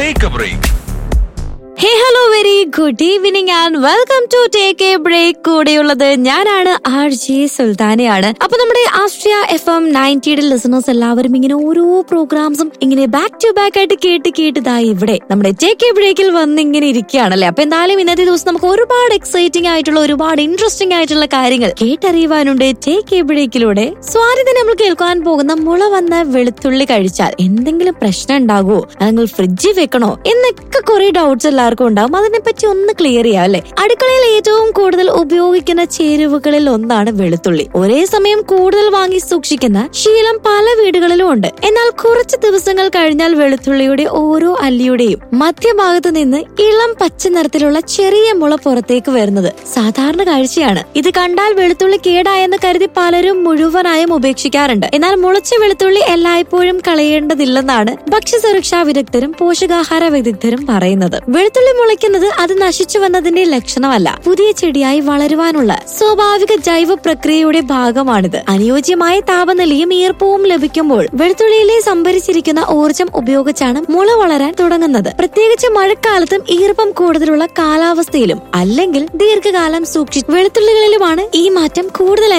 Take a break. Hey hello very good evening and welcome to take a break കൂടെയുള്ളത് ഞാനാണ് R J സുൽത്താനയാണ് അപ്പൊ നമ്മുടെ ആസ്ട്രിയ എഫ് എം നയൻറ്റിയുടെ ലിസണേഴ്സ് എല്ലാവരും ഇങ്ങനെ ഓരോ പ്രോഗ്രാംസും ഇങ്ങനെ ബാക്ക് ടു ബാക്ക് ആയിട്ട് കേട്ട് കേട്ടതായി ഇവിടെ നമ്മുടെ ടേക്ക് എ ബ്രേക്കിൽ വന്ന് ഇങ്ങനെ ഇരിക്കുകയാണല്ലേ അപ്പൊ എന്തായാലും ഇന്നത്തെ ദിവസം നമുക്ക് ഒരുപാട് എക്സൈറ്റിംഗ് ആയിട്ടുള്ള ഒരുപാട് ഇൻട്രസ്റ്റിംഗ് ആയിട്ടുള്ള കാര്യങ്ങൾ കേട്ടറിയുവാനുണ്ട് ടേക്ക് എ ബ്രേക്കിലൂടെ സ്വാതി നമ്മൾ കേൾക്കാൻ പോകുന്ന മുള വന്ന വെളുത്തുള്ളി കഴിച്ചാൽ എന്തെങ്കിലും പ്രശ്നം ഉണ്ടാകുമോ നിങ്ങൾ ഫ്രിഡ്ജിൽ വെക്കണോ എന്നൊക്കെ കുറെ ഡൗട്ട്സ് എല്ലാവർക്കും ഉണ്ടാവും അതിനെപ്പറ്റി ഒന്ന് ക്ലിയർ ചെയ്യാം അല്ലെ അടുക്കളയിൽ ഏറ്റവും കൂടുതൽ ഉപയോഗിക്കുന്ന ചേരുവകളിൽ ഒന്നാണ് വെളുത്തുള്ളി ഒരേ സമയം കൂടുതൽ വാങ്ങി സൂക്ഷിക്കുന്ന ശീലം പല വീടുകളിലും ഉണ്ട് എന്നാൽ കുറച്ച് ദിവസങ്ങൾ കഴിഞ്ഞാൽ വെളുത്തുള്ളിയുടെ ഓരോ അല്ലിയുടെയും മധ്യഭാഗത്ത് നിന്ന് ഇളം പച്ച നിറത്തിലുള്ള ചെറിയ മുള പുറത്തേക്ക് വരുന്നത് സാധാരണ കാഴ്ചയാണ് ഇത് കണ്ടാൽ വെളുത്തുള്ളി കേടായെന്ന് കരുതി പലരും മുഴുവനായും ഉപേക്ഷിക്കാറുണ്ട് എന്നാൽ മുളച്ച വെളുത്തുള്ളി എല്ലായ്പ്പോഴും കളയേണ്ടതില്ലെന്നാണ് ഭക്ഷ്യസുരക്ഷാ വിദഗ്ധരും പോഷകാഹാര വിദഗ്ധരും പറയുന്നത് വെളുത്തുള്ളി മുളയ്ക്കുന്നത് അത് നശിച്ചു വന്നതിന്റെ ലക്ഷണമല്ല പുതിയ ചെടിയായി വളരുവാനുള്ള സ്വാഭാവിക ജൈവ പ്രക്രിയയുടെ ഭാഗമാണിത് അനുയോജ്യമായ താപനിലയും ഈർപ്പവും ലഭിക്കുമ്പോൾ വെളുത്തുള്ളിയിലെ സംഭരിച്ചിരിക്കുന്ന ഊർജം ഉപയോഗിച്ചാണ് മുള വളരാൻ തുടങ്ങുന്നത് പ്രത്യേകിച്ച് മഴക്കാലത്തും ഈർപ്പം കൂടുതലുള്ള കാലാവസ്ഥയിലും അല്ലെങ്കിൽ ദീർഘകാലം സൂക്ഷിച്ച് വെളുത്തുള്ളികളിലുമാണ് ഈ മാറ്റം കൂടുതലായി